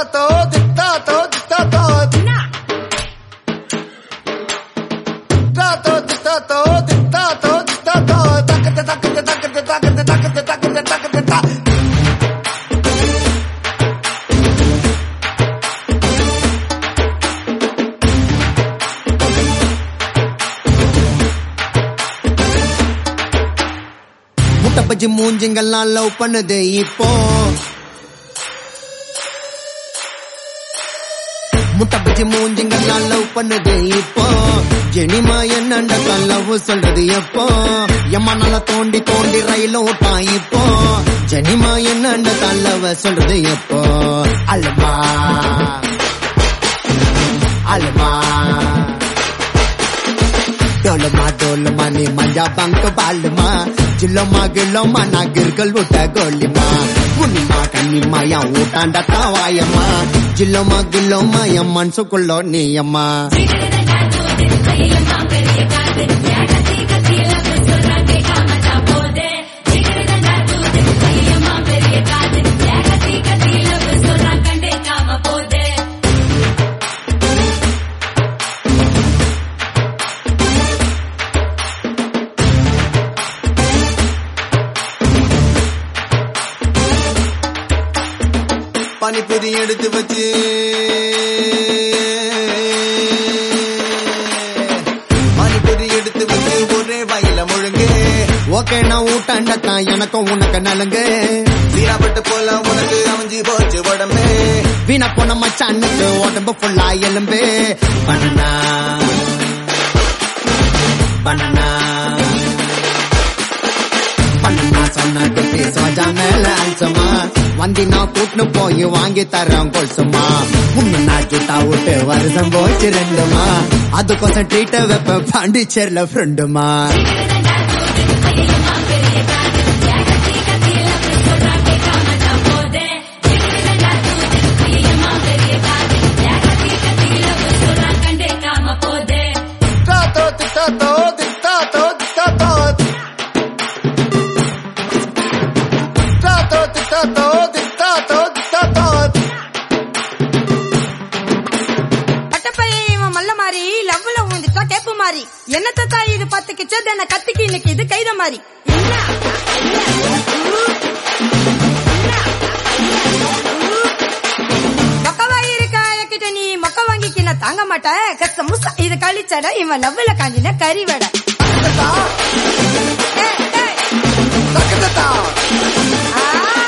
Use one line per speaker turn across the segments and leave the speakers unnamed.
தித்தாத்தோ தித்தாத்தோ தித்தாத்தோ தித்தாத்தோ தித்தாத்தோ தித்தாத்தோ தித்தாத்தோ தக்கத்த தக்கத்த தக்கத்த தக்கத்த தக்கத்த தக்கத்த தக்கத்த தா முட்டை பஜ்ஜி மூஞ்சிங்கெல்லாம் லவ் பண்ணுது இப்போ முட்டை பஜ்ஜி மூஞ்சிங்கெல்லாம் லவ் பண்ணுது இப்போ ஜெனிமா என்னண்ட லவ் சொல்றது எப்போ எம்மா நல்லா தோண்டி தோண்டி ரயில ஓட்டான் இப்போ ஜெனிமா என்னண்ட லவ் சொல்றது எப்போ அல்மா அல்மா டோலமா டோலமா நீ மஞ்சா பங்கு பாலுமா சில்லம்மா கில்லம்மா நான் கிர்கள் விட்ட கோலிமா புண்ணிமா கண்ணிமா என் ஊட்டாண்ட தாவாயம்மா ஜில்லம்மா கில்லம்மா என் மனசுக்குள்ளோ நீயம்மா பானிபூரி எடுத்து வச்சு பானிபூரி எடுத்து வச்சு ஒரே வயல முழுங்கு ஓகே நான் ஊட்டாண்டத்தான் எனக்கும் உனக்கு நலுங்கு வீணாப்பட்டு போல உனக்கு அமைஞ்சு போச்சு உடம்பு வீணா போன மச்சானுக்கு உடம்பு ஃபுல்லா எலும்பு பண்ணனா பண்ணனா பண்ணா சொன்ன குட்டி சோஜா மேல அல்சமா வந்தி நான் கூட்டுன்னு போய் வாங்கி தரேன் கொல்சுமா முன்னு நான் கிட்டா விட்டு வருஷம் போச்சு ரெண்டுமா அதுக்கோசம் ட்ரீட்ட வைப்பேன் பாண்டிச்சேரில ஃப்ரெண்டுமா தித்தாத்தோ தித்தாத்தோ தித்தாத்தோ தித்தாத்தோ தித்தாத்தோ தித்தாத்தோ தித்தாத்தோ தித்தாத்தோ
பட்டப்பைய இவன் மல்ல மாறி லவ்ல விழுந்துட்டா கேப்பு மாறி என்னத்த தாய் இது பத்துக்குச்சு என்ன கத்திக்கு இன்னைக்கு இது கைத மாறி மொக்கவாய் இருக்க என்கிட்ட நீ மொக்க வாங்கிக்கு நான் தாங்க மாட்டேன் கத்த முசா இது கழிச்சட இவன் லவ்ல காஞ்சின கறி வடை ஏய், ஏய்.
தக்கத்தா
ஆ.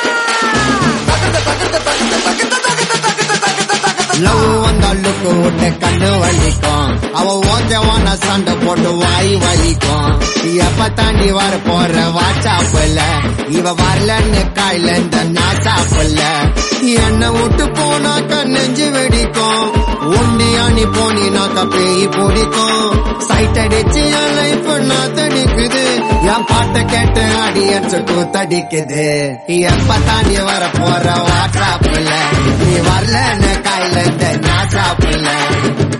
லவ் வந்தாளுக்கு விட்டு கண்ணு வலிக்கும் அவ ஓஞ்சவான சண்டை போட்டு வாய் வலிக்கும் எப்ப தாண்டி வர போற வாட்சாப்புல இவ வரலன்னு காயில இந்த நாசாப்புல என்ன விட்டு போனாக்க நெஞ்சு வெடிக்கும் உண்டியா நீ போனினாக்க பேய் பிடிக்கும் சைட் அடிச்சு என் லைஃப் நான் தடிக்குது என் பாட்டை கேட்டு அடி அடிச்சு கூத்தடிக்குது எப்ப தாண்டி வர போற வாட்ஸ்அப்ல நீ வரலன்னு கையில இந்த நாசாப்புல